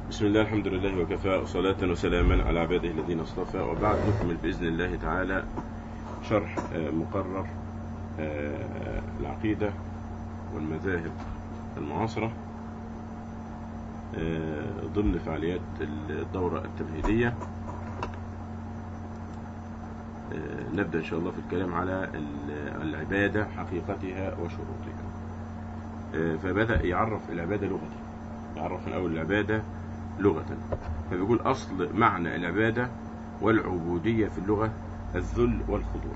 بسم الله الحمد لله وكفى وصلاة وسلاما على عباده الذين اصطفى وبعد نكمل بإذن الله تعالى شرح آه، مقرر آه، العقيدة والمذاهب المعاصرة آه، ضمن فعاليات الدورة التمهيدية آه، نبدأ إن شاء الله في الكلام على ال- العبادة حقيقتها وشروطها آه، فبدأ يعرف العبادة لغة يعرف من أول العبادة لغة فبيقول أصل معنى العبادة والعبودية في اللغة الذل والخضوع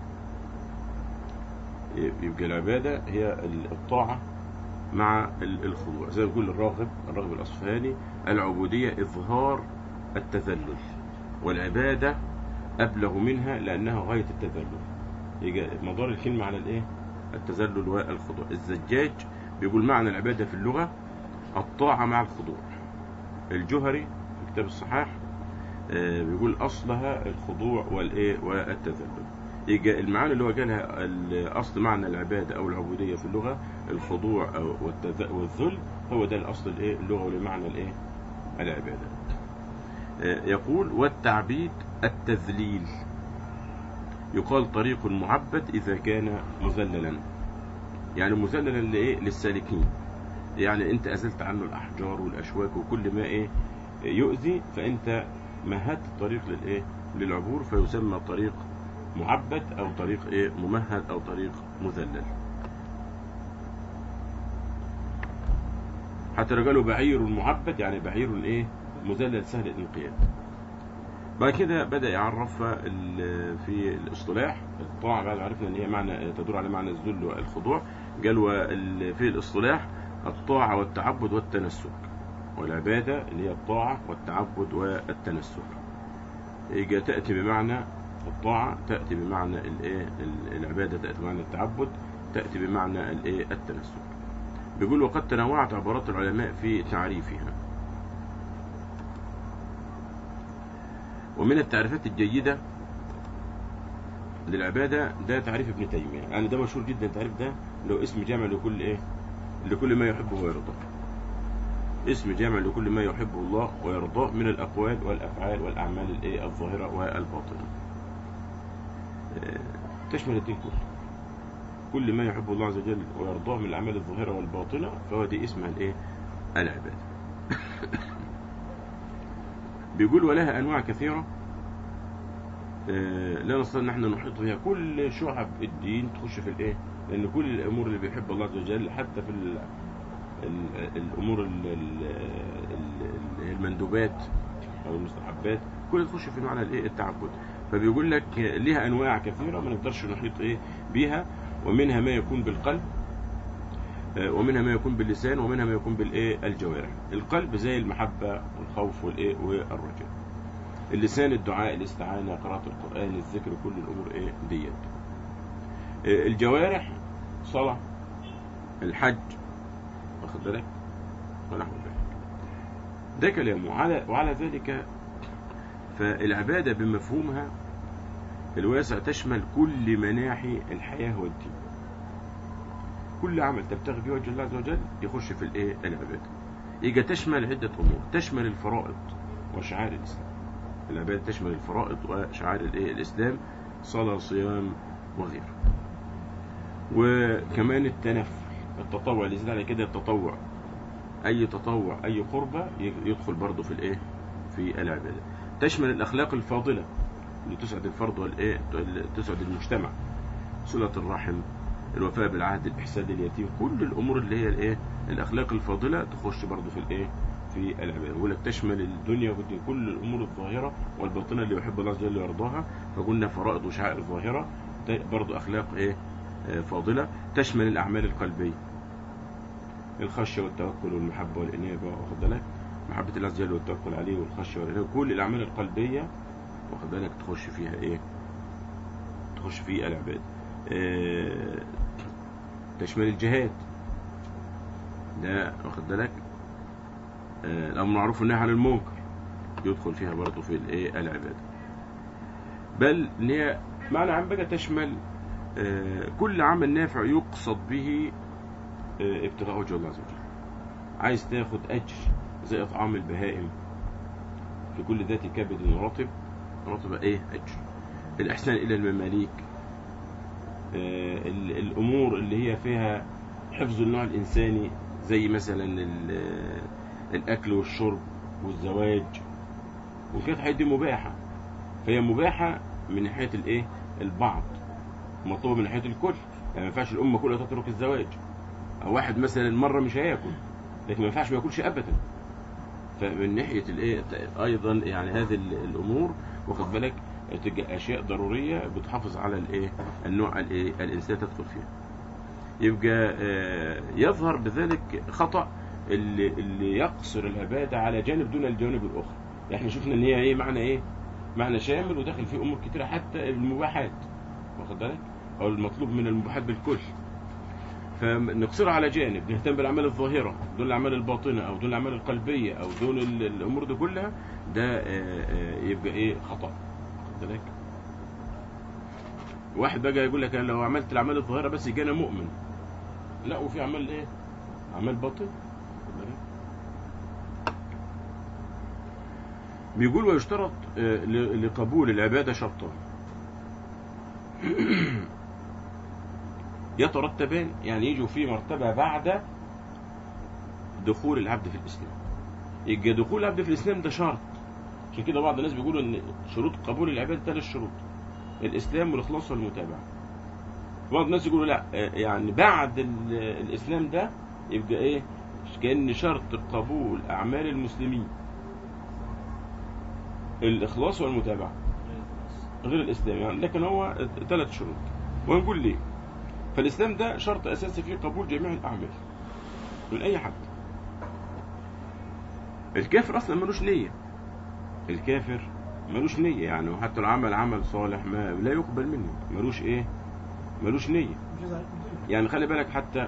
يبقى العبادة هي الطاعة مع الخضوع زي ما بيقول الراغب الراغب الأصفهاني العبودية إظهار التذلل والعبادة أبلغ منها لأنها غاية التذلل يجي مدار الكلمة على الإيه؟ التذلل والخضوع الزجاج بيقول معنى العبادة في اللغة الطاعة مع الخضوع الجهري في كتاب الصحاح آه، بيقول أصلها الخضوع والإيه والتذلل يجي المعاني اللي هو قالها ال- أصل معنى العبادة أو العبودية في اللغة الخضوع أو- والتذ- والذل هو ده الأصل الإيه اللغوي لمعنى الإيه العبادة آه، يقول والتعبيد التذليل يقال طريق معبد إذا كان مذللا يعني مذللا لإيه للسالكين يعني أنت أزلت عنه الأحجار والأشواك وكل ما إيه يؤذي فأنت مهدت الطريق للإيه للعبور فيسمى طريق معبد أو طريق إيه ممهد أو طريق مذلل حتى لو قالوا بعير معبد يعني بعير إيه مذلل سهل الانقياد بعد كده بدأ يعرف ال- في الاصطلاح الطاعة بعد ما عرفنا ان هي معنى تدور على معنى الذل والخضوع قال وال- في الاصطلاح الطاعة والتعبد والتنسك والعبادة اللي هي الطاعة والتعبد والتنسك يجي تأتي بمعنى الطاعة تأتي بمعنى الايه ال- العبادة تأتي بمعنى التعبد تأتي بمعنى الايه التنسك بيقول وقد تنوعت عبارات العلماء في تعريفها ومن التعريفات الجيدة للعبادة ده تعريف ابن تيمية يعني ده مشهور جدا التعريف ده له اسم جامع لكل ايه لكل ما يحبه ويرضاه اسم جامع لكل ما يحبه الله ويرضاه من الأقوال والأفعال والأعمال الايه الظاهرة والباطنة آه، تشمل الدين كله كل ما يحبه الله عز وجل ويرضاه من الأعمال الظاهرة والباطنة فهو دي اسمها الايه العبادة بيقول ولها أنواع كثيرة آه، لا نستطيع ان احنا نحيط بها كل شعب الدين تخش في الايه لان كل الامور اللي بيحب الله عز وجل حتى في ال ال الامور ال ال ال المندوبات او المستحبات كل تخش في معنى الايه التعبد فبيقول لك ليها انواع كثيره ما نقدرش نحيط ايه بيها ومنها ما يكون بالقلب آه، ومنها ما يكون باللسان ومنها ما يكون بالايه الجوارح القلب زي المحبه والخوف والايه والرجاء اللسان الدعاء الاستعانة قراءة القرآن الذكر كل الأمور إيه ديت إيه الجوارح صلاة الحج واخد بالك ونحو ذلك ده كلامه وعلى, وعلى ذلك فالعبادة بمفهومها الواسع تشمل كل مناحي الحياة والدين كل عمل تبتغي به وجه الله عز وجل يخش في الايه العبادة يجي تشمل عدة أمور تشمل الفرائض وشعائر الإسلام العبادة تشمل الفرائض وشعائر الايه الإسلام صلاة صيام وغيره وكمان التنفل التطوع اللي زاد على كده التطوع أي تطوع أي قربة يدخل برضه في الايه في العبادة تشمل الأخلاق الفاضلة اللي تسعد الفرد والايه اللي تسعد المجتمع صلة الرحم الوفاء بالعهد الإحسان لليتيم كل الأمور اللي هي الايه الأخلاق الفاضلة تخش برضه في الايه في العبادة يقول لك تشمل الدنيا والدين كل الأمور الظاهرة والباطنة اللي يحب الله عز وجل يرضاها فقلنا فرائض وشعائر ظاهرة برضو أخلاق إيه آه، فاضلة تشمل الأعمال القلبية الخشية والتوكل والمحبة والإنابة واخد بالك محبة الله عز وجل والتوكل عليه والخشية والإنابة كل الأعمال القلبية واخد بالك تخش فيها إيه تخش في العبادة آه، تشمل الجهاد ده واخد بالك آه، الأمر معروف والنهي عن المنكر يدخل فيها برضه في الايه العبادة بل ان هي معنى عام بقى تشمل آه، كل عمل نافع يقصد به آه، ابتغاء وجه الله عز وجل عايز تاخد اجر زي اطعام البهائم في كل ذات كبد رطب رطب ايه اجر الاحسان الى المماليك آه، ال- الامور اللي هي فيها حفظ النوع الانساني زي مثلا ال- الاكل والشرب والزواج وكانت الحاجات دي مباحه فهي مباحه من ناحيه الايه البعض مطلوبه من ناحيه الكل يعني ما ينفعش الامه كلها تترك الزواج او واحد مثلا مره مش هياكل لكن ما ينفعش ما ياكلش ابدا فمن ناحيه الايه ايضا يعني هذه ال- الامور واخد بالك تبقى اشياء ضروريه بتحافظ على الايه النوع الايه الانسان تدخل فيه يبقى آه، يظهر بذلك خطا اللي, اللي يقصر العباده على جانب دون الجوانب الاخرى احنا شفنا ان هي ايه معنى ايه معنى شامل وداخل فيه امور كتيره حتى المباحات واخد بالك او المطلوب من المباحات بالكل فنقصر على جانب نهتم بالاعمال الظاهره دون الاعمال الباطنه او دون الاعمال القلبيه او دون ال- الامور دي كلها ده آه، آه، يبقى ايه خطا واخد بالك واحد بقى يقول لك انا لو عملت الاعمال الظاهره بس يجي انا مؤمن لا وفي اعمال ايه اعمال باطن واخد بالك؟ بيقول ويشترط آه، ل- لقبول العباده شرطان يترتبان يعني يجوا في مرتبة بعد دخول العبد في الإسلام يبقى دخول العبد في الإسلام ده شرط عشان كده بعض الناس بيقولوا إن شروط قبول العبادة ثلاث شروط الإسلام والإخلاص والمتابعة بعض الناس يقولوا لا آه، يعني بعد ال- الإسلام ده يبقى إيه كأن شرط قبول أعمال المسلمين الإخلاص والمتابعة غير الإسلام يعني لكن هو ثلاث شروط ونقول ليه فالإسلام ده شرط أساسي في قبول جميع الأعمال من أي حد الكافر أصلا ملوش نية الكافر ملوش نية يعني وحتى لو عمل عمل صالح ما لا يقبل منه ملوش إيه ملوش نية مش عايز عليكم الدنيا. يعني خلي بالك حتى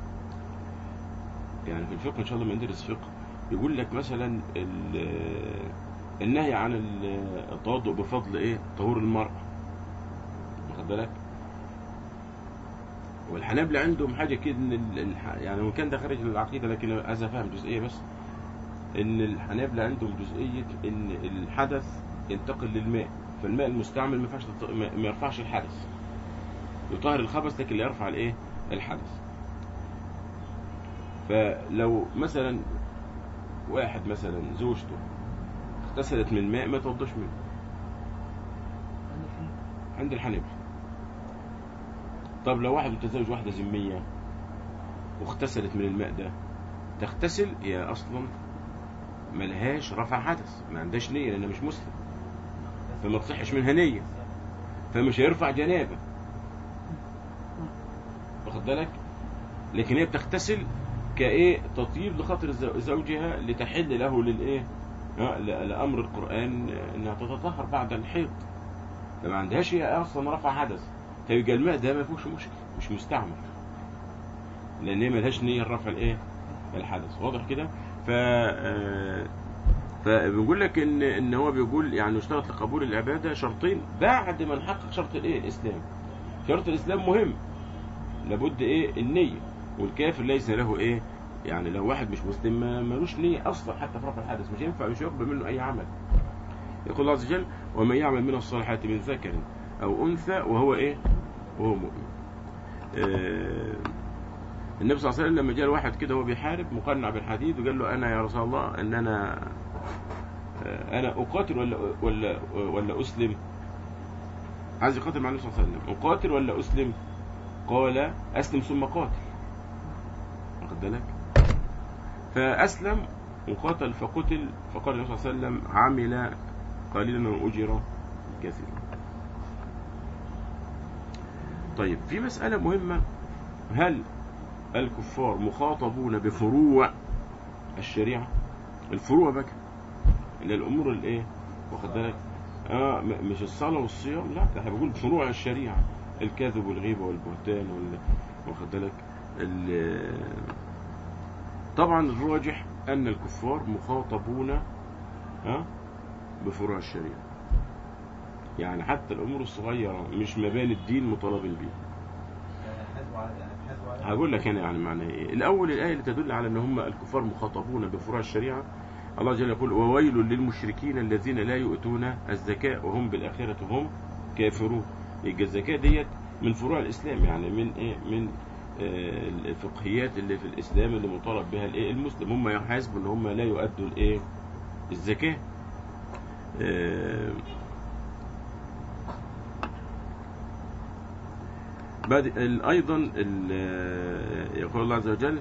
يعني في الفقه ان شاء الله لما ندرس فقه يقول لك مثلا ال- النهي عن ال- التوضؤ بفضل ايه طهور المرأة واخد بالك والحنابلة عندهم حاجة كده ان ال- الح- يعني وان كان ده خارج العقيدة لكن عايز افهم جزئية بس ان الحنابلة عندهم جزئية ان الحدث ينتقل للماء فالماء المستعمل ما ينفعش تط- ما ما يرفعش الحدث يطهر الخبث لكن لا يرفع الايه الحدث فلو مثلا واحد مثلا زوجته اغتسلت من ماء ما توضاش منه عند الحنابلة طب لو واحد متزوج واحدة ذمية واغتسلت من الماء ده تغتسل هي اصلا ملهاش رفع حدث ما عندهاش نية لانها مش مسلم فما تصحش منها نية فمش هيرفع جنابه واخد بالك لكن هي بتغتسل كايه تطيب لخاطر زو- زوجها لتحل له للايه آه، ل- لامر القران انها تتطهر بعد الحيض فما عندهاش هي اصلا رفع حدث فيبقى الماء ده ما فيهوش مشكله مش مستعمل لان هي ملهاش نيه لرفع الايه الحدث واضح كده ف آه، فبيقول لك ان ان هو بيقول يعني يشترط لقبول العباده شرطين بعد ما نحقق شرط الايه الاسلام شرط الاسلام مهم لابد ايه النيه والكافر ليس له ايه يعني لو واحد مش مسلم ما ملوش نيه اصلا حتى في رفع الحدث مش ينفع مش يقبل منه اي عمل يقول الله عز وجل ومن يعمل من الصالحات من ذكر او انثى وهو ايه وهو مؤمن آه النبي صلى الله عليه وسلم لما جاء واحد كده وهو بيحارب مقنع بالحديد وقال له انا يا رسول الله ان انا آه، انا اقاتل ولا ولا ولا اسلم عايز يقاتل مع النبي صلى الله عليه وسلم اقاتل ولا اسلم قال اسلم ثم قاتل واخد بالك فاسلم وقاتل فقتل فقال النبي صلى الله عليه وسلم عمل قليلا واجر كثيرا طيب في مسألة مهمة هل الكفار مخاطبون بفروع الشريعة الفروع بقى اللي الأمور الإيه واخد بالك آه م- مش الصلاة والصيام لا ده احنا بنقول فروع الشريعة الكذب والغيبة والبهتان وال واخد بالك ال- طبعا الراجح أن الكفار مخاطبون آه بفروع الشريعة يعني حتى الأمور الصغيرة مش مباني الدين مطالبين بيها حاسبوا على حاسبوا على هقول لك هنا يعني معنى ايه الاول الايه اللي تدل على ان هم الكفار مخاطبون بفروع الشريعه الله جل يقول وويل للمشركين الذين لا يؤتون الزكاة وهم بالآخرة هم كافرون يبقى الزكاة ديت من فروع الإسلام يعني من إيه من آه، الفقهيات اللي في الإسلام اللي مطالب بها الإيه المسلم هم يحاسبوا إن هم لا يؤدوا الإيه الزكاة آه، بعد ال- أيضا ال- يقول الله عز وجل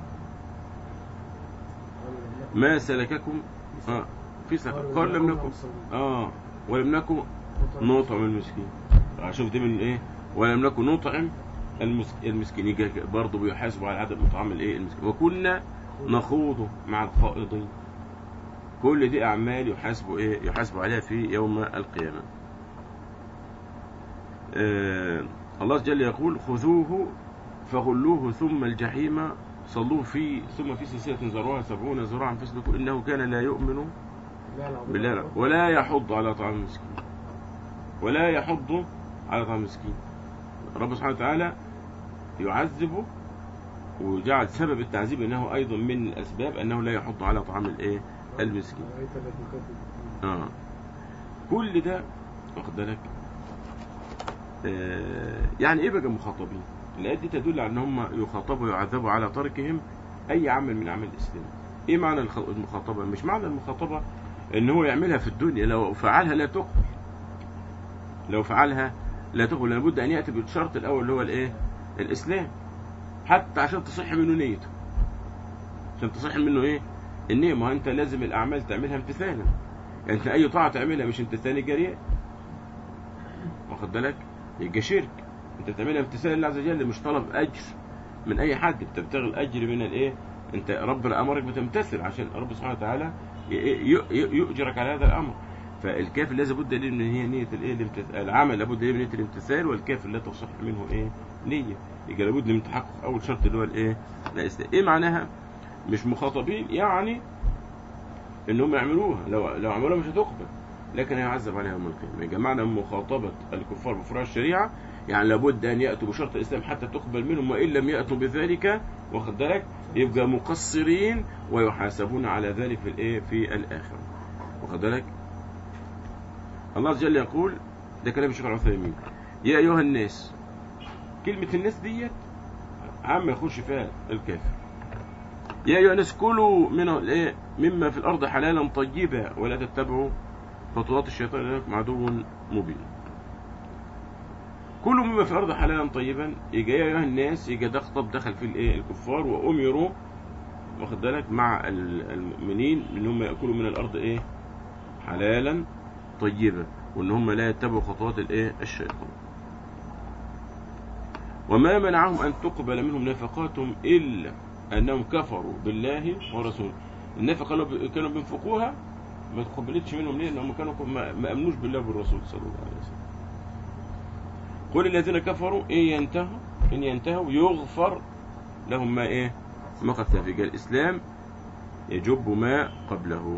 ما سلككم آه في سقر قال لم نكن آه ولم نكن نطعم المسكين آه، شوف دي من ايه ولم نكن نطعم المسك... المسكين يجي برضه بيحاسبوا على عدم اطعام الايه المسكين وكنا نخوض مع الخائضين كل دي اعمال يحاسبوا ايه يحاسبوا عليها في يوم القيامه آه الله جل يقول خذوه فغلوه ثم الجحيم صلوه في ثم في سلسله ذرعها سبعون ذراعا فاسلكوا انه كان لا يؤمن بالله لا. ولا يحض على طعام المسكين ولا يحض على طعام المسكين رب سبحانه وتعالى يعذبه وجعل سبب التعذيب انه ايضا من الاسباب انه لا يحض على طعام الايه المسكين اه كل ده واخد بالك آه يعني ايه بقى مخاطبين الايات دي تدل على ان هم يخاطبوا ويعذبوا على تركهم اي عمل من اعمال الاسلام ايه معنى الخ- المخاطبه مش معنى المخاطبه ان هو يعملها في الدنيا لو فعلها لا تقبل لو فعلها لا تقبل لابد ان ياتي بالشرط الاول اللي هو الايه الاسلام حتى عشان تصح منه نيته عشان تصح منه ايه النية ما هو انت لازم الاعمال تعملها امتثالا يعني انت اي طاعه تعملها مش امتثال الجريء واخد بالك يبقى شرك انت بتعملها امتثال لله عز وجل مش طلب اجر من اي حد انت بتبتغي الاجر من الايه انت ربنا امرك بتمتثل عشان رب سبحانه وتعالى ي- ي- ي- يؤجرك على هذا الامر فالكافر لازم بد ليه ان هي نيه الايه الامتثال العمل لابد ليه من نيه الامتثال والكافر لا تصح منه ايه نيه يبقى لابد من تحقق اول شرط اللي هو الايه الاسلام ايه معناها مش مخاطبين يعني انهم يعملوها لو لو عملوها مش هتقبل لكن هيعذب عليها يوم القيامه يبقى معنى مخاطبه الكفار بفروع الشريعه يعني لابد ان ياتوا بشرط الاسلام حتى تقبل منهم وان لم ياتوا بذلك واخد بالك يبقى مقصرين ويحاسبون على ذلك في الايه في الاخره واخد بالك الله عز وجل يقول ده كلام الشيخ العثيمين يا ايها الناس كلمه الناس ديت عام يخش فيها الكافر يا ايها الناس كلوا من الايه مما في الارض حلالا طيبا ولا تتبعوا خطوات الشيطان لكم عدو مبين كل مما في الارض حلالا طيبا يجي يا ايها الناس يجي ده خطاب دخل في الايه الكفار وامروا واخد بالك مع ال- المؤمنين ان هم ياكلوا من الارض ايه حلالا طيبا وان هم لا يتبعوا خطوات الايه الشيطان وما منعهم ان تقبل منهم نفقاتهم الا انهم كفروا بالله ورسوله النفقه اللي كانوا بينفقوها ما تقبلتش منهم ليه لانهم كانوا ما ما امنوش بالله والرسول صلى الله عليه وسلم قل الذين كفروا ان ينتهوا ان ينتهوا يغفر لهم ما ايه ما قد سلف يبقى الاسلام يجب ما قبله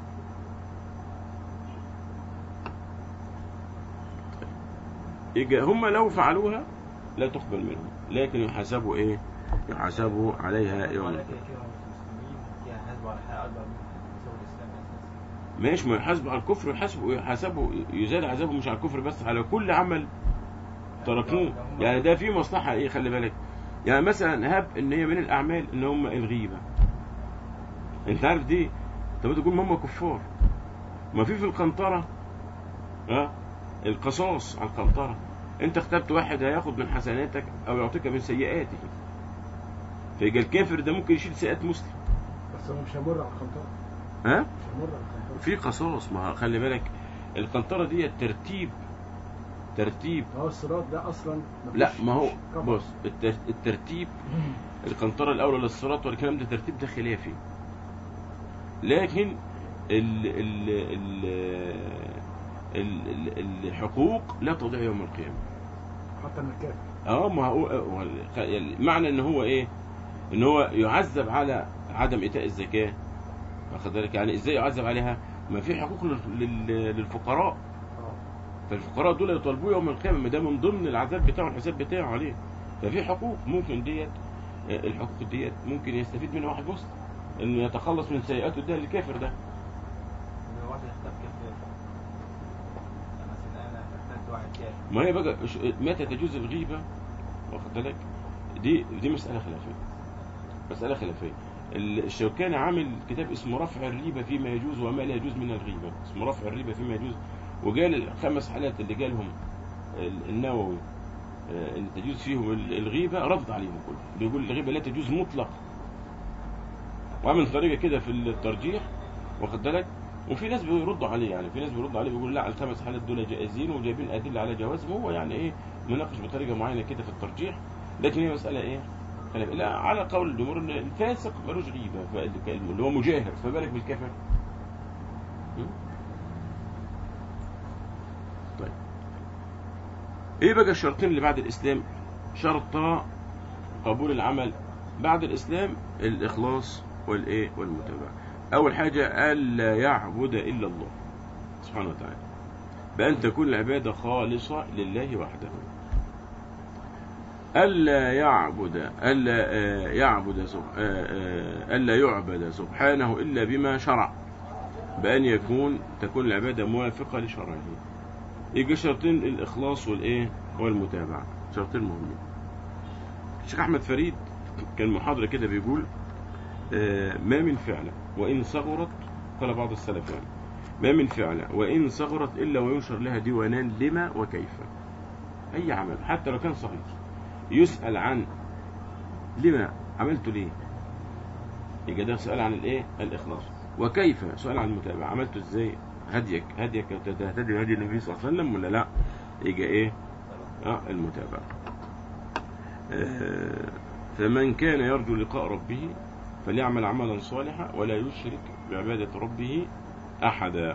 يبقى هم لو فعلوها لا تقبل منهم لكن يحاسبوا ايه يحاسبوا عليها يوم ولا القيامه كثير من المسلمين يحاسبوا على حياة أكبر من سوى الإسلام أساسا ماشي ما يحاسبوا على الكفر يحاسبوا يحاسبوا يزاد عذابهم مش على الكفر بس على كل عمل تركوه يعني ده في مصلحة ايه خلي بالك يعني مثلا هب ان هي من الاعمال ان هم الغيبة انت عارف دي طب تقول ما هم كفار ما في في القنطرة ها القصاص على القنطرة انت اخترت واحد هياخد من حسناتك او يعطيك من سيئاته فيبقى الكافر ده ممكن يشيل سيئات مسلم بس هو مش هيمر على الخنطرة ها مش هيمر على الخنطرة في قصاص ما خلي بالك القنطرة دي ترتيب ترتيب هو الصراط ده اصلا لا مفيش- ما هو مش كفر. بص التر- الترتيب القنطرة الأولى للصراط والكلام ده ترتيب ده خلافي لكن ال ال ال ال ال الحقوق لا تضيع يوم القيامة حتى من الكافر اه ما هو هو ال- يعني معنى ان هو ايه ان هو يعذب على عدم ايتاء الزكاة واخد بالك يعني ازاي يعذب عليها ما في حقوق لل- لل- للفقراء اه فالفقراء دول يطالبوه يوم القيامة ما ده من ضمن العذاب بتاعه الحساب بتاعه عليه ففي حقوق ممكن ديت آه، الحقوق ديت ممكن يستفيد منها واحد مسلم انه يتخلص من سيئاته ده للكافر ده لو واحد يختار كيف مثلا انا اخترت واحد كافر ما هي بقى ش- متى تجوز الغيبة واخد بالك دي دي مسألة خلافية مسألة خلافية ال- الشوكاني عامل كتاب اسمه رفع الريبة فيما يجوز وما لا يجوز من الغيبة اسمه رفع الريبة فيما يجوز وقال الخمس حالات اللي قالهم ال- النووي آه، ان تجوز فيهم ال- الغيبة رد عليهم كله بيقول الغيبة لا تجوز مطلقا وعامل طريقة كده في الترجيح واخد بالك وفي ناس بيردوا عليه يعني في ناس بيردوا عليه بيقولوا لا الخمس حالات دول جائزين وجايبين ادله على جوازهم هو يعني ايه مناقش بطريقه معينه كده في الترجيح لكن هي مساله ايه؟ خلاف لا على قول الجمهور ان الفاسق ملوش غيبه فال- اللي هو مجاهر فما بالك بالكافر؟ م? طيب ايه بقى الشرطين اللي بعد الاسلام؟ شرط قبول العمل بعد الاسلام الاخلاص والايه والمتابعه اول حاجه الا يعبد الا الله سبحانه وتعالى بان تكون العباده خالصه لله وحده الا يعبد الا آه، يعبد سب- آه، آه، الا يعبد سبحانه الا بما شرع بان يكون تكون العباده موافقه لشرعه يجي شرطين الاخلاص والايه والمتابعه شرطين مهمين الشيخ احمد فريد كان محاضره كده بيقول آه، ما من فعلة وإن صغرت قال بعض السلف يعني ما من فعلة وإن صغرت إلا وينشر لها ديوانان لما وكيف أي عمل حتى لو كان صغير يسأل عن لما عملته ليه يبقى ده سؤال عن الايه الإخلاص وكيف سؤال عن المتابعة عملته ازاي هديك هديك تهتدي هدي النبي صلى الله عليه وسلم ولا لا يبقى ايه اه المتابعة آه، فمن كان يرجو لقاء ربه فليعمل عملا صالحا ولا يشرك بعبادة ربه أحدا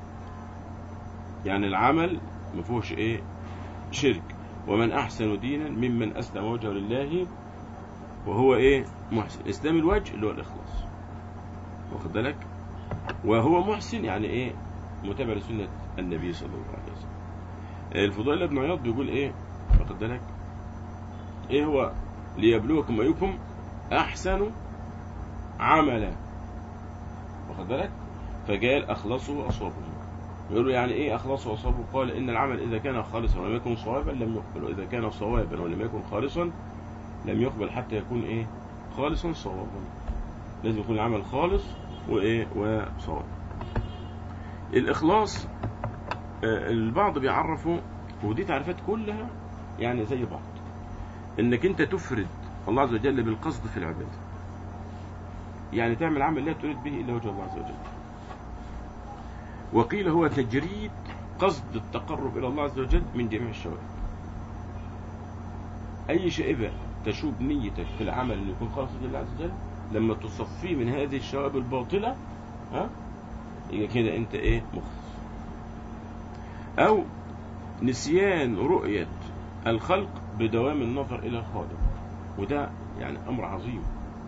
يعني العمل ما فيهوش إيه شرك ومن أحسن دينا ممن أسلم وجهه لله وهو إيه محسن إسلام الوجه اللي هو الإخلاص واخد بالك وهو محسن يعني إيه متابع لسنة النبي صلى الله عليه وسلم الفضيل بن عياض بيقول إيه واخد بالك إيه هو ليبلوكم أيكم أحسن عملا واخد بالك فقال اخلصوا واصابوا يقولوا يعني ايه اخلصوا واصابوا قال ان العمل اذا كان خالصا ولم يكن صوابا لم يقبل واذا كان صوابا ولم يكن خالصا لم يقبل حتى يكون ايه خالصا صوابا لازم يكون العمل خالص وايه وصواب الاخلاص آه، البعض بيعرفوا ودي تعريفات كلها يعني زي بعض انك انت تفرد الله عز وجل بالقصد في العباده يعني تعمل عمل لا تريد به الا وجه الله عز وجل وقيل هو تجريد قصد التقرب الى الله عز وجل من جميع الشوائب اي شائبه تشوب نيتك في العمل انه يكون خالص لله عز وجل لما تصفيه من هذه الشوائب الباطله ها يبقى كده انت ايه مخلص او نسيان رؤيه الخلق بدوام النظر الى الخالق وده يعني امر عظيم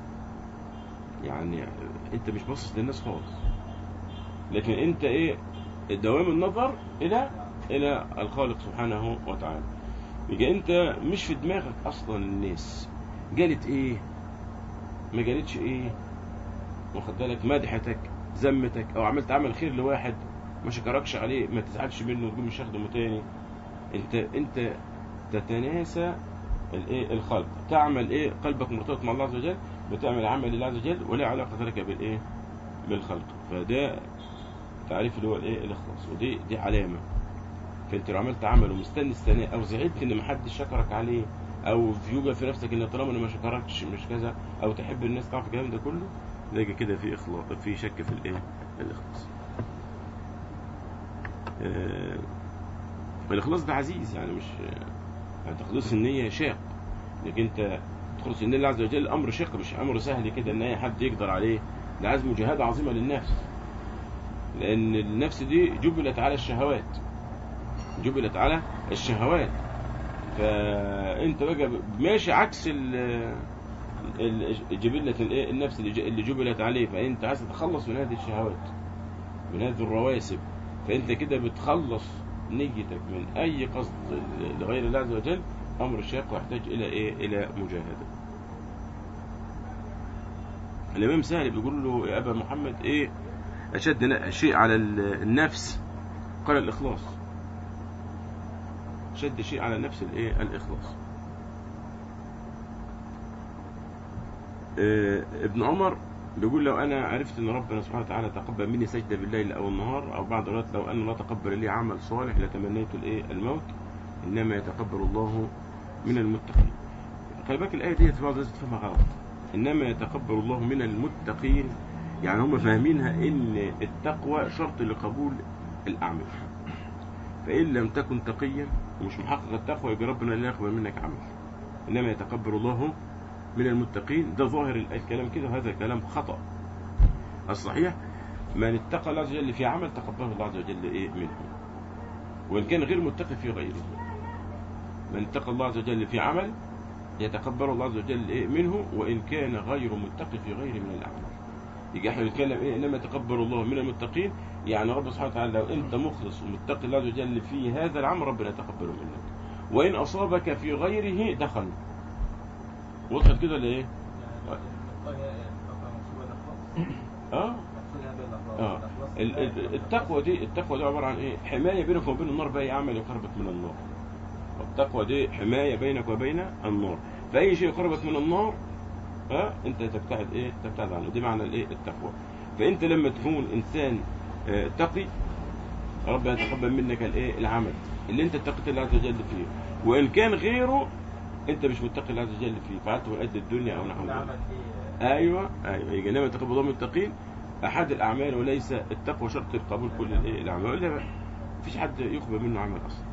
يعني انت مش باصص للناس خالص لكن انت ايه دوام النظر الى الى الخالق سبحانه وتعالى يبقى انت مش في دماغك اصلا الناس قالت ايه ما قالتش ايه واخد بالك مدحتك ذمتك او عملت عمل خير لواحد ما شكركش عليه ما تزعلش منه وتقول مش هخدمه تاني انت انت تتناسى الايه الخلق تعمل ايه قلبك مرتبط مع الله عز وجل بتعمل عمل لله عز وجل ولا علاقه لك بالايه بالخلق فده تعريف اللي هو الايه الاخلاص ودي دي علامه فانت لو عملت عمل ومستني الثناء او زعلت ان محدش شكرك عليه او يوجد في نفسك ان طالما انا ما شكركش مش كذا او تحب الناس تعرف الكلام ده كله تلاقي كده في اخلاص في شك في الايه الاخلاص آه، الاخلاص ده عزيز يعني مش يعني تخلص النيه شاق انك انت تخلص النيه لله عز وجل امر شاق مش امر سهل كده ان اي حد يقدر عليه ده عايز مجاهده عظيمه للنفس لان النفس دي جبلت على الشهوات جبلت على الشهوات فانت بقى ماشي عكس ال ال- جبلة الايه النفس اللي ج- اللي جبلت عليه فانت عايز تتخلص من هذه الشهوات من هذه الرواسب فانت كده بتخلص نيتك من اي قصد لغير الله عز وجل امر شاق ويحتاج الى ايه الى مجاهده الإمام سهل بيقول له يا أبا محمد إيه أشد ن- شيء على ال- النفس قال الإخلاص شد شيء على النفس الإيه الإخلاص آه، ابن عمر بيقول لو أنا عرفت أن ربنا سبحانه وتعالى تقبل مني سجدة بالليل أو النهار أو بعد رات لو أن لا تقبل لي عمل صالح لتمنيت الإيه الموت إنما يتقبل الله من المتقين خلي بالك الآية دي في بعض الناس تفهمها غلط إنما يتقبل الله من المتقين يعني هم فاهمينها إن التقوى شرط لقبول الأعمال فإن لم تكن تقيا ومش محقق التقوى يبقى ربنا لا يقبل منك عمل إنما يتقبل الله من المتقين ده ظاهر ال- الكلام كده وهذا كلام خطأ الصحيح من اتقى الله عز وجل في عمل تقبله الله عز وجل إيه منه وإن كان غير متقي في غيره من اتقى الله عز وجل في عمل يتقبل الله عز وجل إيه منه وإن كان غير متقي في غيره من الأعمال يجي احنا بنتكلم ايه انما يتقبل الله من المتقين يعني رب سبحانه وتعالى لو انت مخلص ومتقي الله عز وجل في هذا العمل ربنا يتقبله منك وان اصابك في غيره دخل وصلت كده ولا ايه؟ اه اه ال- ال- التقوى دي التقوى دي عباره عن ايه؟ حمايه بينك وبين النار باي عمل يقربك من النار. التقوى دي حمايه بينك وبين النار، فاي شيء يقربك من النار ها انت تبتعد ايه؟ تبتعد عنه، دي معنى الايه؟ التقوى. فانت لما تكون انسان آه، تقي ربنا يتقبل منك الايه؟ العمل اللي انت اتقيت الله عز وجل فيه، وان كان غيره انت مش متقي الله عز وجل فيه، فعلت من اجل الدنيا او نحو ذلك. العمل فيه ايوه ايوه يجي انما تقبل الله من التقين احد الاعمال وليس التقوى شرط القبول كل الايه الاعمال ولا مفيش حد يقبل منه عمل اصلا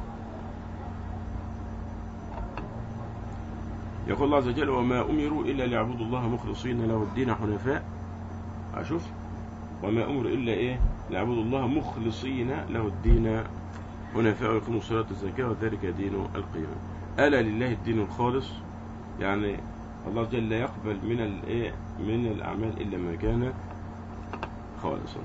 يقول الله عز وجل وما امروا الا ليعبدوا الله مخلصين له الدين حنفاء اشوف وما امروا الا ايه ليعبدوا الله مخلصين له الدين حنفاء ويقيموا الصلاه والزكاه وذلك دين القيمه الا لله الدين الخالص يعني الله عز وجل لا يقبل من الايه من الاعمال الا ما كان خالصا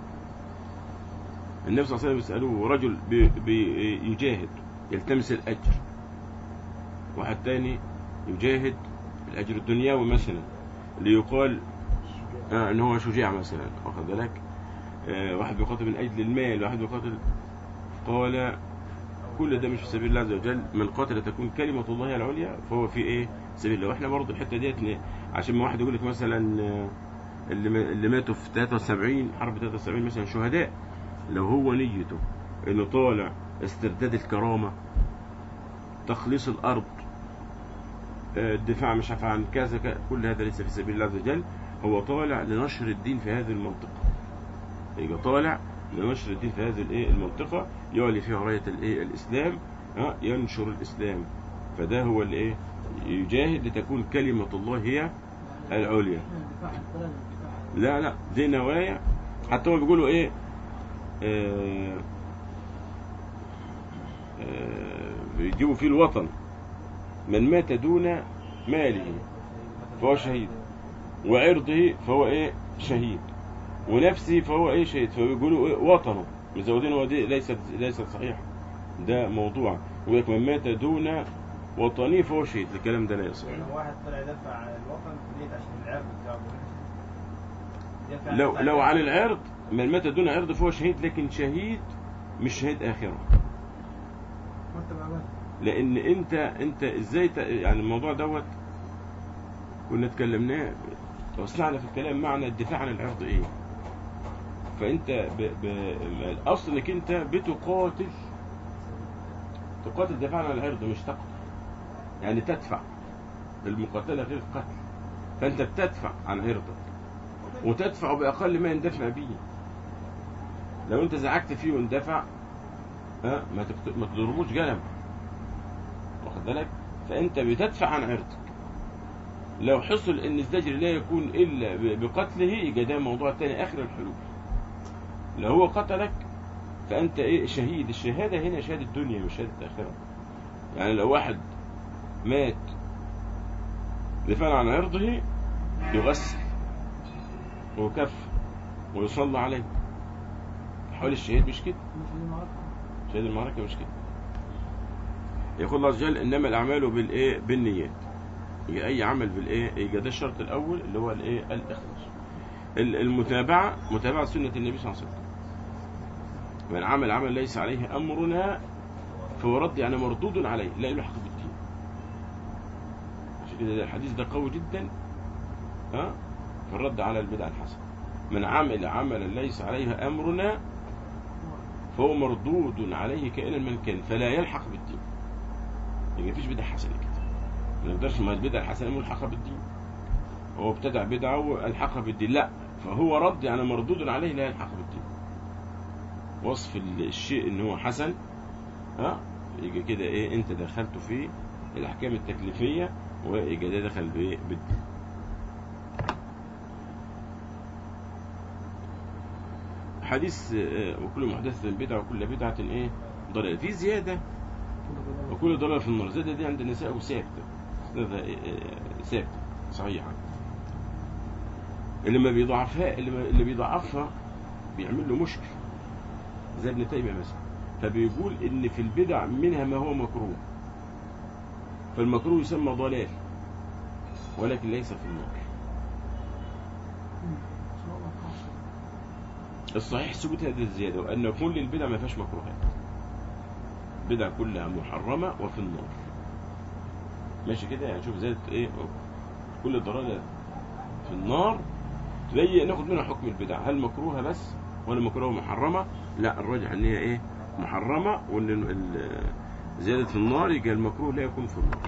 النبي صلى الله عليه وسلم يسالوه رجل بي- بيجاهد يلتمس الاجر واحد تاني يجاهد الاجر الدنيوي مثلا ليقال آه ان هو شجاع مثلا واخد بالك آه واحد بيقاتل من اجل المال واحد بيقاتل قال كل ده مش في سبيل الله عز وجل من قاتل تكون كلمة الله العليا فهو في ايه سبيل الله واحنا برضه الحتة ديت ن- عشان ما واحد يقول لك مثلا آه، اللي ما- اللي ماتوا في 73 حرب 73 مثلا شهداء لو هو نيته انه طالع استرداد الكرامة تخليص الارض آه، الدفاع مش عارف عن كذا كذا، كل هذا ليس في سبيل الله عز وجل هو طالع لنشر الدين في هذه المنطقة يبقى طالع لنشر الدين في هذه الايه المنطقة يعلي فيها راية الايه الاسلام ها، ينشر الاسلام فده هو اللي ايه يجاهد لتكون كلمة الله هي العليا لا لا دي نوايا حتى هم بيقولوا ايه آه آه بيجيبوا فيه الوطن من مات دون ماله فهو شهيد وعرضه فهو ايه شهيد ونفسه فهو ايه شهيد فبيقولوا إيه وطنه مزودين هو دي ليست ليست صحيحه ده موضوع يقول لك من مات دون وطنه فهو شهيد الكلام ده لا يصح لو واحد طلع يدافع عن الوطن ليه عشان العرض بتاعه يدافع عن لو بتاع لو الوطن. عن العرض من مات دون عرض فهو شهيد لكن شهيد مش شهيد آخرة مرتب عمل لأن أنت أنت إزاي ت... يعني الموضوع دوت كنا اتكلمناه وسعنا في الكلام معنى الدفاع عن العرض إيه فأنت ب... ب... الأصل إنك أنت بتقاتل تقاتل دفاعا عن العرض مش تقتل يعني تدفع المقاتلة غير القتل فأنت بتدفع عن عرضك وتدفع بأقل ما يندفع به لو أنت زعجت فيه واندفع ها ما تقت... ما تضربوش قلم واخد بالك فأنت بتدفع عن عرضك لو حصل ان الزجر لا يكون الا ب- بقتله يبقى ده موضوع تاني اخر الحلول لو هو قتلك فانت ايه شهيد الشهاده هنا شهاده الدنيا مش شهاده الاخره يعني لو واحد مات دفاعا عن عرضه يغسل ويكف ويصلى عليه حول الشهيد مش كده شهيد المعركه مش كده يقول الله عز وجل انما الاعمال بالايه بالنيات يبقى اي عمل بالايه يبقى ده الشرط الاول اللي هو الايه الاخلاص ال- المتابعه متابعه سنه النبي صلى الله عليه وسلم من عمل عمل ليس عليه امرنا فهو رد يعني مردود عليه لا يلحق بالدين عشان كده الحديث ده قوي جدا ها في الرد على البدع الحسنه من عمل عملا ليس عليه امرنا فهو مردود عليه كائنا من كان فلا يلحق بالدين يعني مفيش بدع حسنه كده ما نقدرش ما البدع الحسنه ملحقه بالدين هو ابتدع بدعه والحقها بالدين لا فهو رد يعني مردود عليه لا يلحق بالدين وصف ال- الشيء ان هو حسن ها يجي كده ايه انت دخلته في الاحكام التكليفيه ويجي ده دخل بايه بالدين حديث آه، وكل محدث بدعه وكل بدعه ايه ضلاله في زياده وكل ضلال في النار زيادة دي عند النساء وثابتة هذا ثابت صحيحة اللي ما بيضعفها اللي, ما اللي بيضعفها بيعمل له مشكل زي ابن تيمية مثلا فبيقول ان في البدع منها ما هو مكروه فالمكروه يسمى ضلال ولكن ليس في النار الصحيح ثبوت هذه الزيادة وأن كل البدع ما فيهاش مكروهات بدع كلها محرمة وفي النار ماشي كده يعني شوف زادت ايه كل الضلالة في النار تلاقي ناخد منها حكم البدع هل مكروهة بس ولا مكروهة محرمة لا الراجح ان هي ايه محرمة وان ال- ال- زيادة في النار يبقى المكروه لا يكون في النار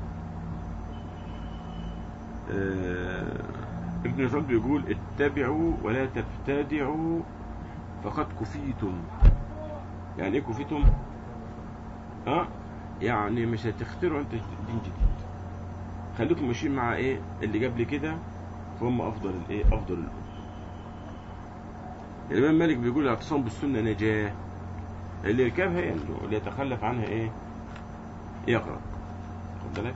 آه، ابن مسعود بيقول اتبعوا ولا تبتدعوا فقد كفيتم يعني ايه كفيتم ها يعني مش هتخترعوا انت دين جديد خليكم ماشيين مع ايه اللي قبل كده فهم افضل الايه افضل الامم الامام مالك بيقول الاعتصام بالسنه نجاه اللي يركبها ينجو واللي يتخلف عنها ايه يقرا خد بالك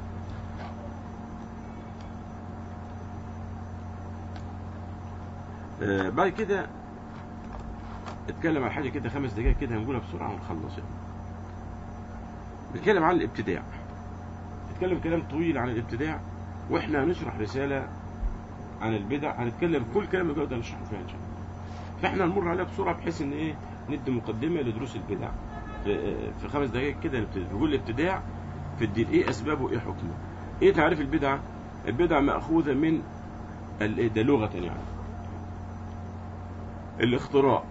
آه بعد كده اتكلم عن حاجه كده خمس دقائق كده هنقولها بسرعه ونخلص يعني. بيتكلم عن الابتداع بيتكلم كلام طويل عن الابتداع واحنا هنشرح رساله عن البدع هنتكلم كل كلام اللي ده نشرحه فيها ان شاء الله فاحنا هنمر عليها بسرعه بحيث ان ايه ندي مقدمه لدروس البدع في, في خمس دقائق كده نبتدي بيقول الابتداع في الدين ايه اسبابه وايه حكمه ايه تعريف البدعه البدعه ماخوذه من ال- ده لغه يعني الاختراع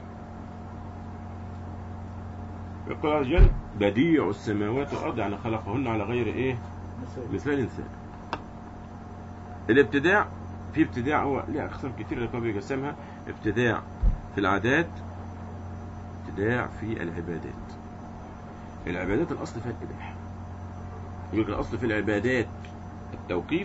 يقول عز وجل بديع السماوات والارض يعني خلقهن على غير ايه مثال ثاني الابتداع في ابتداع هو ليه اقسام كتير اللي كان بيقسمها ابتداع في العادات ابتداع في العبادات العبادات الاصل فيها الاباحه يقول لك الاصل في العبادات التوقيف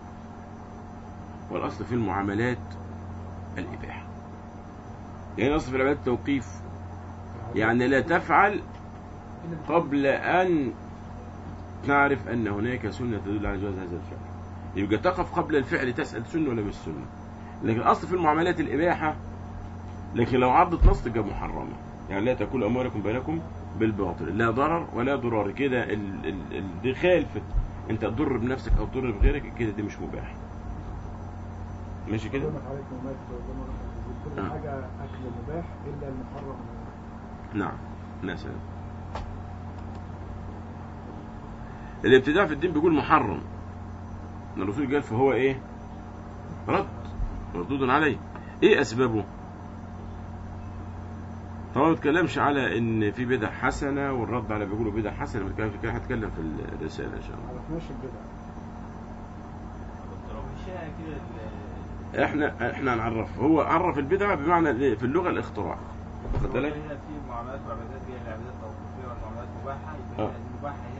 والاصل في المعاملات الاباحه يعني الاصل في العبادات التوقيف يعني لا تفعل قبل أن نعرف أن هناك سنة تدل على جواز هذا الفعل يبقى تقف قبل الفعل تسأل سنة ولا مش سنة لكن الأصل في المعاملات الإباحة لكن لو عضت نص تبقى محرمة يعني لا تكون أموالكم بينكم بالباطل لا ضرر ولا ضرار كده ال- ال- ال- دي خالفت انت تضر بنفسك او تضر بغيرك كده دي مش مباح ماشي كده حرمت عليكم الميتة والدم كل آه. حاجة أكل مباح إلا المحرم نعم مثلا الابتداع في الدين بيقول محرم ان الرسول قال فهو ايه رد مردود عليه ايه اسبابه طبعا ما بتكلمش على ان في بدع حسنه والرد على بيقولوا بدع حسنه بتكلم في كده هتكلم في الرساله ان شاء الله عرفناش البدع مش كده ال- احنا احنا هنعرف هو عرف البدعه بمعنى الايه في اللغه الاختراع واخد بالك هنا في معاملات وعبادات هي العبادات التوقيفيه والمعاملات المباحه يبقى آه. هنا المباحه هي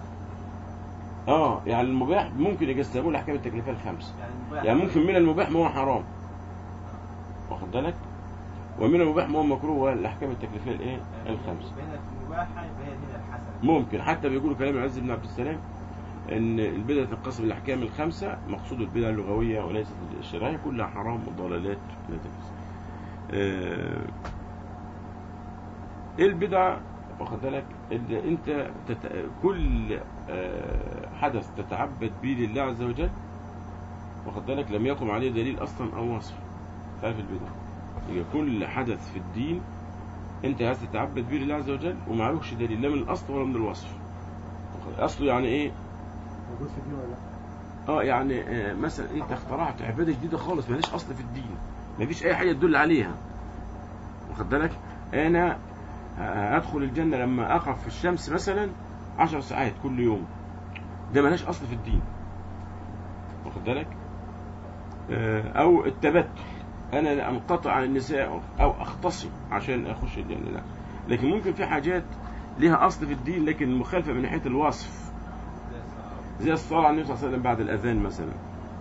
اه يعني المباح ممكن يجسموه الاحكام التكليفيه الخمس يعني المباح يعني ممكن من المباح ما هو حرام واخد بالك ومن المباح ما هو مكروه والاحكام التكليفيه الايه يعني الخمس يبقى هنا في المباحه يبقى هي دي الحسنه ممكن حتى بيقولوا كلام العز بن عبد السلام ان البدع تنقسم الاحكام الخمسه مقصود البدع اللغويه وليست الشرعيه كلها حرام وضلالات لا تجوز. آه، ايه البدع واخد بالك ان انت تت... كل آه، حدث تتعبد به لله عز وجل واخد بالك لم يقم عليه دليل اصلا او وصف ففي البدع يبقى كل حدث في الدين انت عايز تتعبد به لله عز وجل ومعلوش دليل لا من الاصل ولا من الوصف واخد- اصله يعني ايه موجود في الدين ولا لا؟ اه يعني آه، مثلا انت اخترعت عباده جديده خالص مالهاش اصل في الدين مفيش اي حاجه تدل عليها واخد بالك انا آه، ادخل الجنه لما اقف في الشمس مثلا عشر ساعات كل يوم ده مالهاش اصل في الدين واخد بالك آه، او التبتل انا انقطع عن النساء او اختصي عشان اخش الجنه لا لكن ممكن في حاجات ليها اصل في الدين لكن مخالفه من ناحيه الوصف زي الصلاة. زي الصلاة على النبي صلى الله عليه وسلم بعد الأذان مثلا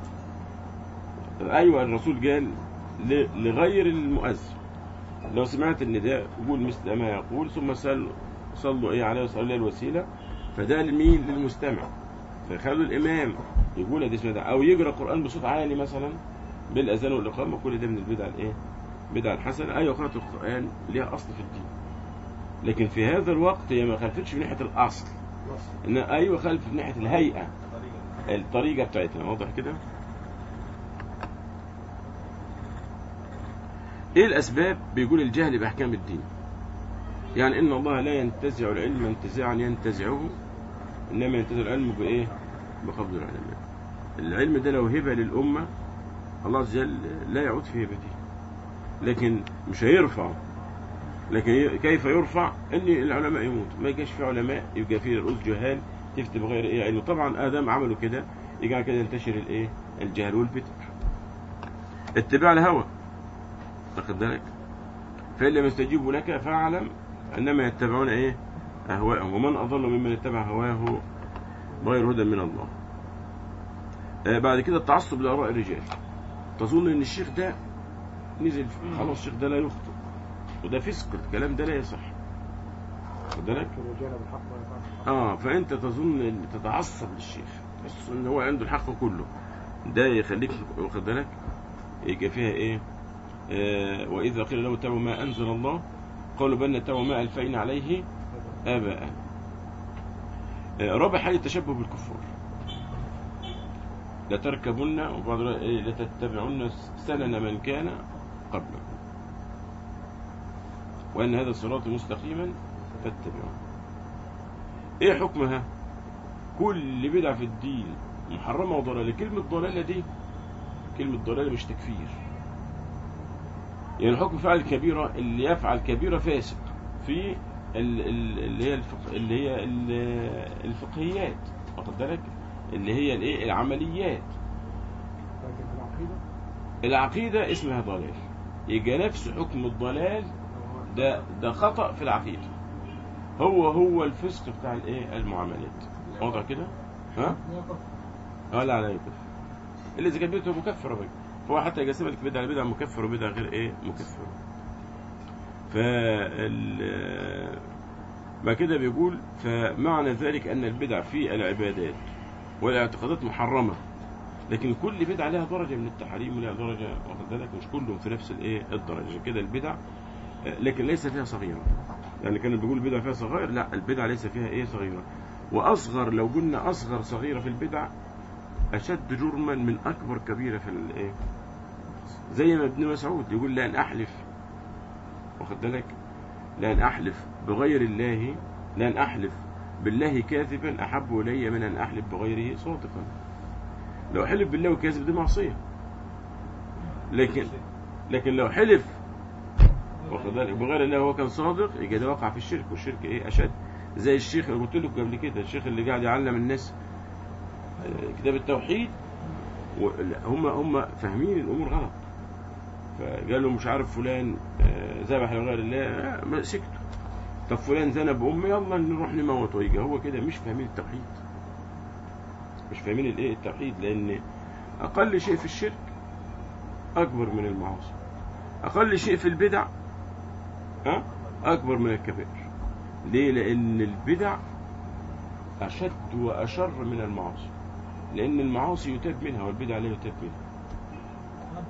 أيوة الرسول قال ل- لغير المؤذن لو سمعت النداء قول مثل ما يقول ثم سل صلوا إيه عليه وصلوا الله الوسيلة فده لمين للمستمع فيخلوا الإمام يقول دي اسمها ده أو يقرأ قرآن بصوت عالي مثلا بالأذان والإقامة كل ده من البدع الإيه بدع الحسنة أيوة قراءة القرآن ليها أصل في الدين لكن في هذا الوقت هي ما خالفتش من ناحية الأصل وصف إن أيوة خالفت من ناحية الهيئة طريقة الطريقة بتاعتنا واضح كده ايه الاسباب بيقول الجهل باحكام الدين يعني ان الله لا ينتزع العلم انتزاعا ينتزعه انما ينتزع العلم بايه بقبض العلماء العلم ده لو هبه للامه الله عز وجل لا يعود في هبته لكن مش هيرفعه لكن ي- كيف يرفع ان العلماء يموتوا ما يجيش في علماء يبقى في رؤوس جهال تفتي بغير ايه علم طبعا ادم عملوا كده يجعل كده ينتشر الايه الجهل والفتن اتباع الهوى واخد بالك فان لم يستجيبوا لك فاعلم انما يتبعون ايه اهواءهم ومن اضل ممن اتبع هواه غير هدى من الله آه بعد كده التعصب لاراء الرجال تظن ان الشيخ ده نزل خلاص الشيخ ده لا يخطئ وده فسق الكلام ده لا يصح واخد بالك الرجال بالحق ولا يفعل اه فانت تظن ان تتعصب للشيخ تحس ان هو عنده الحق كله ده يخليك واخد بالك يبقى فيها ايه آه واذا قيل له اتبعوا ما انزل الله قالوا بل نتبع ما الفينا عليه اباء آه رابع حاجه التشبه بالكفار لتركبن وبعض الروايات إيه لتتبعن سنن من كان قبلكم وان هذا صراط مستقيما فاتبعوه ايه حكمها كل بدعة في الدين محرمة وضلالة كلمة ضلالة دي كلمة ضلالة مش تكفير يعني حكم فعل الكبيرة اللي يفعل كبيرة فاسق في ال- ال- اللي هي الفق... اللي هي ال- الفقهيات واخد بالك اللي هي الايه العمليات لكن في العقيدة العقيدة اسمها ضلال يبقى نفس حكم الضلال هو ده ده خطأ في العقيدة هو هو الفسق بتاع الايه المعاملات واضح كده ها اه لا لا يكفر اللي اذا كانت بدعته مكفره بقى فهو حتى يقسم لك بدعه بدعه مكفر وبدعه غير ايه مكفر فال ما كده بيقول فمعنى ذلك ان البدع في العبادات والاعتقادات محرمه لكن كل بدعه لها درجه من التحريم ولها درجه واخد بالك مش كلهم في نفس الايه الدرجه عشان كده البدع آه، لكن ليس فيها صغيره يعني كان بيقول البدع فيها صغير لا البدع ليس فيها ايه صغيره واصغر لو قلنا اصغر صغيره في البدع أشد جرما من أكبر كبيرة في الإيه زي ما ابن مسعود يقول لأن أحلف واخد بالك لأن أحلف بغير الله لأن أحلف بالله كاذبا أحب إلي من أن أحلف بغيره صادقا لو حلف بالله وكاذب دي معصية لكن لكن لو حلف واخد بالك بغير الله هو كان صادق يبقى ده وقع في الشرك والشرك ايه اشد زي الشيخ اللي قلت لكم قبل كده الشيخ اللي قاعد يعلم الناس آه، كتاب التوحيد هم هم فاهمين الامور غلط فقال له مش عارف فلان آه، ذبح لغير الله آه، ما سكتوا طب فلان زنى بامه يلا نروح نموته يجي هو كده مش فاهمين التوحيد مش فاهمين الايه التوحيد لان اقل شيء في الشرك اكبر من المعاصي اقل شيء في البدع ها اكبر من الكبائر ليه لان البدع اشد واشر من المعاصي لان المعاصي يتاب منها والبدع لا يتاب منها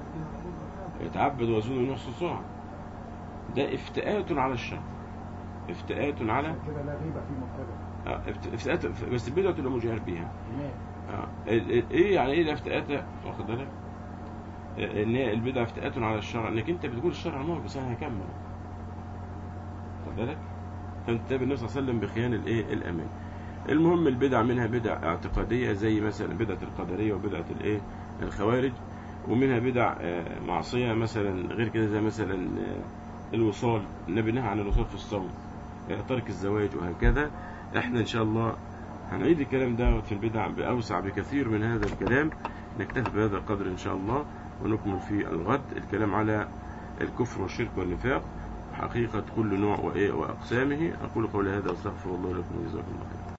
يتعبد ويظن انه يحسن صنعا ده افتئات على الشر افتئات على عشان كده لا غيبة في مبتدأ آه، افت- افتئات بس البدعة تبقى مجهر بيها تمام آه، ال- ال- ايه يعني ايه الافتئات واخد بالك آه، ان هي البدعة افتئات على الشرع انك انت بتقول الشرع مر بس انا هكمل واخد بالك فانت النبي صلى الله عليه وسلم بخيان الايه الامان المهم البدع منها بدع اعتقاديه زي مثلا بدعه القدريه وبدعه الايه الخوارج ومنها بدع آه، معصيه مثلا غير كده زي مثلا آه، الوصال النبي نهى عن الوصال في الصوم آه، ترك الزواج وهكذا احنا ان شاء الله هنعيد الكلام ده في البدع باوسع بكثير من هذا الكلام نكتفي بهذا القدر ان شاء الله ونكمل في الغد الكلام على الكفر والشرك والنفاق حقيقة كل نوع وإيه وأقسامه أقول قولي هذا وأستغفر الله لكم وجزاكم الله خيرا